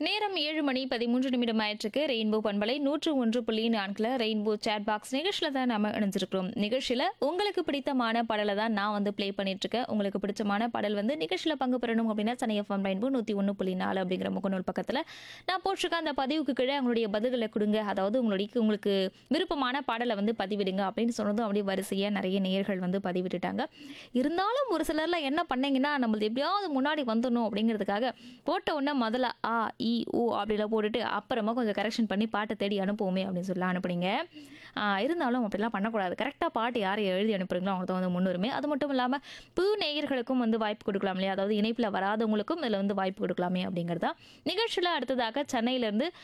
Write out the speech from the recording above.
நேரம் ஏழு மணி பதிமூன்று நிமிடம் ஆயிற்றுக்கு ரெயின்போ பண்பலை நூற்று ஒன்று புள்ளி நான்கில் ரெயின்போ சேட் பாக்ஸ் நிகழ்ச்சியில் தான் நம்ம இணைஞ்சிருக்கிறோம் நிகழ்ச்சியில் உங்களுக்கு பிடித்தமான பாடலை தான் நான் வந்து ப்ளே பண்ணிட்டு இருக்கேன் உங்களுக்கு பிடிச்சமான பாடல் வந்து நிகழ்ச்சியில் பங்கு பெறணும் அப்படின்னா சனை எஃப்எம் ரெயின்போ நூற்றி ஒன்று புள்ளி நாலு அப்படிங்கிற முகநூல் பக்கத்தில் நான் போட்டிருக்க அந்த பதிவுக்கு கீழே உங்களுடைய பதில்களை கொடுங்க அதாவது உங்களுடைய உங்களுக்கு விருப்பமான பாடலை வந்து பதிவிடுங்க அப்படின்னு சொன்னதும் அப்படியே வரிசையாக நிறைய நேயர்கள் வந்து பதிவிட்டுட்டாங்க இருந்தாலும் ஒரு சிலர்ல என்ன பண்ணீங்கன்னா நம்மளது எப்படியாவது முன்னாடி வந்துடணும் அப்படிங்கிறதுக்காக போட்ட உடனே முதல்ல ஆ இ ஓ அப்படிலாம் போட்டுட்டு அப்புறமா கொஞ்சம் கரெக்ஷன் பண்ணி பாட்டை தேடி அனுப்புவோமே அப்படின்னு சொல்லி அனுப்புனீங்க ஆ, இருந்தாலும் அப்படிலாம் பண்ணக்கூடாது கரெக்டாக பாட்டு யார் எழுதி அனுப்புறீங்களோ அவங்க தான் வந்து முன்னுரிமை அது மட்டும் இல்லாமல் புது நேயர்களுக்கும் வந்து வாய்ப்பு கொடுக்கலாம் இல்லையா அதாவது இணைப்பில் வராதவங்களுக்கும் இதில் வந்து வாய்ப்பு கொடுக்கலாமே அப்படிங்கிறதா நிகழ்ச்சியில் அடுத்ததாக சென்னையிலேருந்து